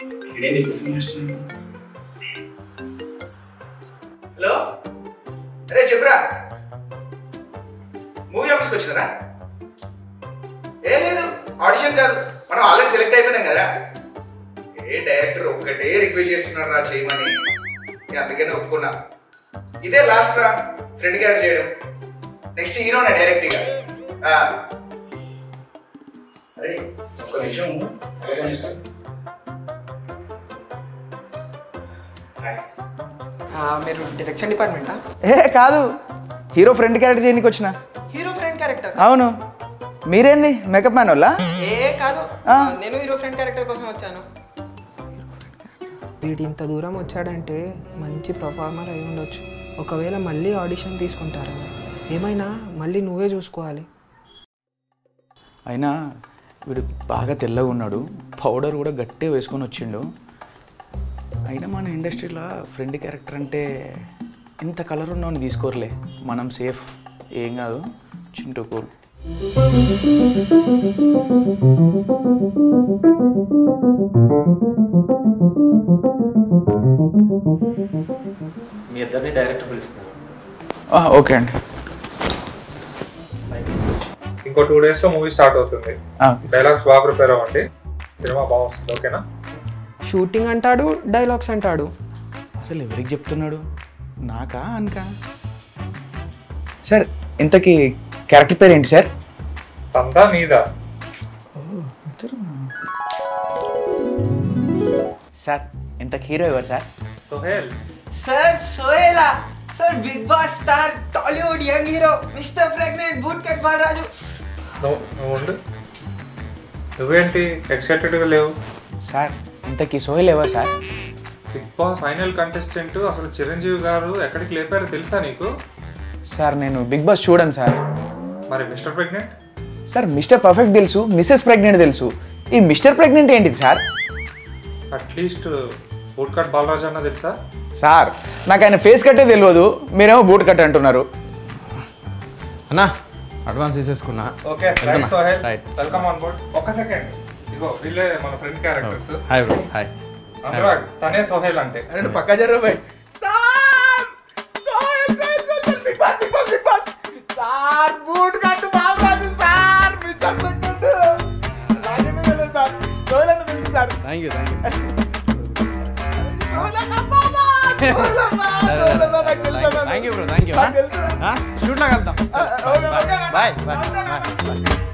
ఇదేంది ఇప్పుడు ఫోన్ చేస్తున్నాడు హలో అరే చెప్పురా మూవీ ఆఫీస్కి వచ్చినారా ఏ లేదు ఆడిషన్ కాదు మనం ఆల్రెడీ సెలెక్ట్ అయిపోయినాం కదరా ఏ డైరెక్టర్ ఒక్కటే రిక్వెస్ట్ చేస్తున్నారు రా చేయమని నేను అందుకనే ఒప్పుకున్నా ఇదే లాస్ట్ రా ఫ్రెండ్ క్యారెక్టర్ చేయడం నెక్స్ట్ హీరోనే డైరెక్ట్ ఇక ఆ. అరే ఒక్క నిమిషం అలా ఫోన్ చేస్తాను హాయ్ మీరు డైరెక్షన్ డిపార్ట్మెంటా ఏ కాదు హీరో ఫ్రెండ్ క్యారెక్టర్ చేయడానికి వచ్చిన హీరో ఫ్రెండ్ క్యారెక్టర్ అవును మీరేంది మేకప్ మ్యాన్ వాళ్ళ ఏ కాదు ఆ. నేను హీరో ఫ్రెండ్ క్యారెక్టర్ కోసం వచ్చాను వీడు ఇంత దూరం వచ్చాడంటే మంచి పర్ఫార్మర్ అయి ఉండొచ్చు ఒకవేళ మళ్ళీ ఆడిషన్ తీసుకుంటారా ఏమైనా మళ్ళీ నువ్వే చూసుకోవాలి అయినా వీడు బాగా తెల్లగా ఉన్నాడు పౌడర్ కూడా గట్టిగా వేసుకొని వచ్చిండు అయినా మన ఇండస్ట్రీలో ఫ్రెండ్ క్యారెక్టర్ అంటే ఇంత కలర్ ఉన్నవని తీసుకోరులే మనం సేఫ్ ఏం కాదు చింటూ కూల్ మీ ఇద్దరిని డైరెక్ట్ పిలుస్తున్నారు ఓకే అండి ఇంకో టూ డేస్ లో మూవీ స్టార్ట్ అవుతుంది ఆ, డైలాగ్స్ బాగా ప్రిపేర్ అవ్వండి సినిమా బాగుంటుంది ఓకేనా షూటింగ్ అంటాడు డైలాగ్స్ అంటాడు అసలు ఎవరికి చెప్తున్నాడు నాకా అనకా సార్ ఇంతకీ క్యారెక్టర్ పేరు ఏంటి సార్ తందా నీదా సార్ ఇంతకు హీరో ఎవరు సార్ సోహేల్ సార్ సోయేలా sir big boss star Tollywood young hero mister pregnant boot cut Balaraju నువ్వు నువ్వు ఉండు నువ్వేంటి ఎక్సైటెడ్గా లేవు సార్ ఇంతకీ సోహెల్ ఎవరు sir big boss final contestant అసలు చిరంజీవి గారు ఎక్కడికి లేపారో తెలుసా నీకు సార్ నేను బిగ్ బాస్ చూడండి సార్ మరి mister pregnant sir mister perfect తెలుసు మిస్సెస్ ప్రెగ్నెంట్ తెలుసు ఈ మిస్టర్ ప్రెగ్నెంట్ ఏంటిది sir at least boot cut Balaraju అన్న తెలుసా సార్ నాకు ఆయన ఫేస్ కట్టే తెలియదు మీరేమో బూట్ కట్ అంటున్నారు అన్నా అడ్వాన్స్ తీసేసుకున్నా okay right Sohel welcome on board ఒక్క సెకండ్ ఇగో వీళ్ళే మన friend characters hi bro hi Anurag తనే సోహెల్ అంటే పక్క జర్రబాయ్ సార్ బూట్ కట్టు బాగుంది సార్ మిస్టర్ ప్రెగ్నెంట్ నాకేమీ తెలియదు సార్ సోహెల్ అని తెలుసు sir thank you thank you thank thank you bro thank you షూట్లో వెళ్తాం బాయ్ బాయ్ బాయ్